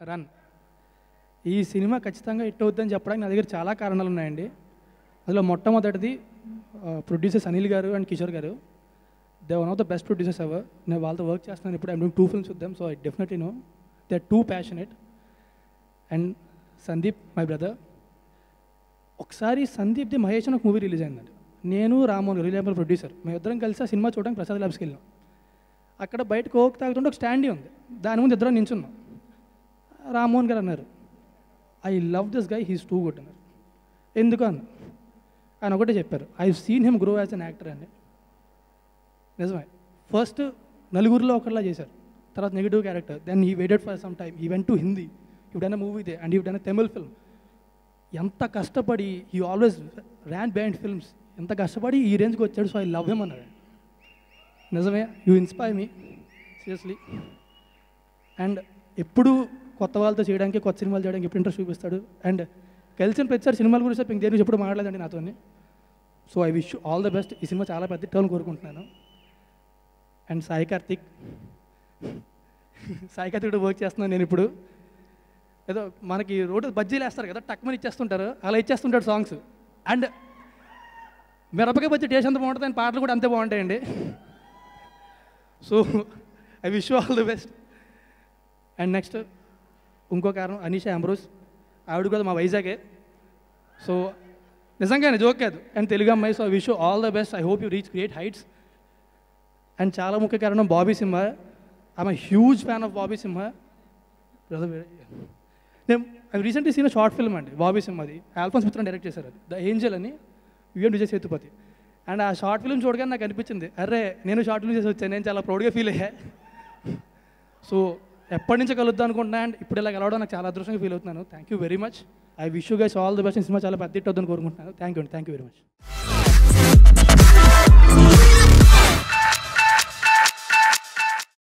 run ఈ cinema ఖచ్చితంగా hit అవుతుందని చెప్పడానికి నా దగ్గర చాలా కారణాలు ఉన్నాయండి అందులో మొట్టమొదటిది ప్రొడ్యూసర్స్ అనిల్ గారు and Kishore garu they one of the best producers ever నేను వాళ్ళతో వర్క్ చేస్తున్నాను ఇప్పుడు I'm doing two films with them so I definitely know they are too passionate and Sandeep my brother ఒకసారి సందీప్ది మహేష్ అని ఒక మూవీ రిలీజ్ అయిందండి నేను రామోహన్ రిలయబుల్ ప్రొడ్యూసర్ మేమిద్దరం కలిసి ఆ సినిమా చూడడానికి ప్రసాద్ ల్యాబ్స్కి వెళ్ళాం అక్కడ బయట కోక్ తాగుతుంటే ఒక స్టాండీ ఉంది దాని ముందు ఇద్దరం నించున్నాం రామ్మోహన్ గారు అన్నారు I love this guy he's too good అన్నారు ఎందుకు అన్న ఆయన ఒకటే చెప్పారు I seen him grow as an actor అండి నిజమే ఫస్ట్ నలుగురిలో ఒకరిలా చేశారు తర్వాత negative character then he waited for some time he went to Hindi ఇప్పుడైనా మూవీ దే అండ్ ఇప్పుడైనా తమిళ్ ఫిల్మ్ ఎంత కష్టపడి he always ran band films ఎంత కష్టపడి ఈ రేంజ్కి వచ్చాడు సో ఐ లవ్ హిమ్ అన్నాడు నిజమే you inspire me seriously and ఎప్పుడు కొత్త వాళ్ళతో చేయడానికి కొత్త సినిమాలు చేయడానికి ఎప్పుడు ఇంట్రెస్ట్ చూపిస్తాడు అండ్ కలిసిన ప్రతిసారి సినిమాల గురించి తప్ప ఇంక దేని గురించి ఎప్పుడు మాట్లాడలేదండి నాతో so I wish all the best ఈ సినిమా చాలా పెద్ద టర్న్ కోరుకుంటున్నాను అండ్ సాయి కార్తిక్ సాయి కార్తిక్ వర్క్ చేస్తున్నాను నేను ఇప్పుడు ఏదో మనకి రోడ్డు బజ్జీలు వేస్తారు కదా టక్మని ఇచ్చేస్తుంటారు అలా ఇచ్చేస్తుంటాడు సాంగ్స్ అండ్ మిరపకాయ బజ్జీ టేస్ట్ ఎంత బాగుంటుంది అని పాటలు కూడా అంతే బాగుంటాయండి so I wish all the best and next ఇంకో కారణం అనీషా అంబ్రోస్ ఆవిడ కూడా మా వైజాగే సో నిజంగానే జోక్ కాదు అండ్ తెలుగు అమ్మాయి so I wish all the best I hope you reach great heights and చాలా ముఖ్య కారణం Bobby Simha I'm huge fan of Bobby Simha నేను I recently seen short film అండి బాబీ సింహది ఆల్ఫోన్స్ మిత్రం డైరెక్ట్ చేశారు అది ద ఏంజల్ అని యుఎన్ విజయ్ సేతుపతి అండ్ ఆ షార్ట్ ఫిల్మ్ చూడగానే నాకు అనిపించింది అరే నేను షార్ట్ ఫిల్మ్ చేసి వచ్చాను నేను చాలా ప్రౌడ్గా ఫీల్ అయ్యా సో ఎప్పటి నుంచి కలుద్దాం అనుకుంటున్నా అండ్ ఇప్పుడు ఇలా కలవడం నాకు చాలా అదృష్టంగా ఫీల్ అవుతున్నాను thank you very much I wish you guys all the best cinema చాలా పెద్ద హిట్ అవుతుందని కోరుకుంటున్నాను థ్యాంక్ యూ అండి థ్యాంక్ యూ వెరీ మచ్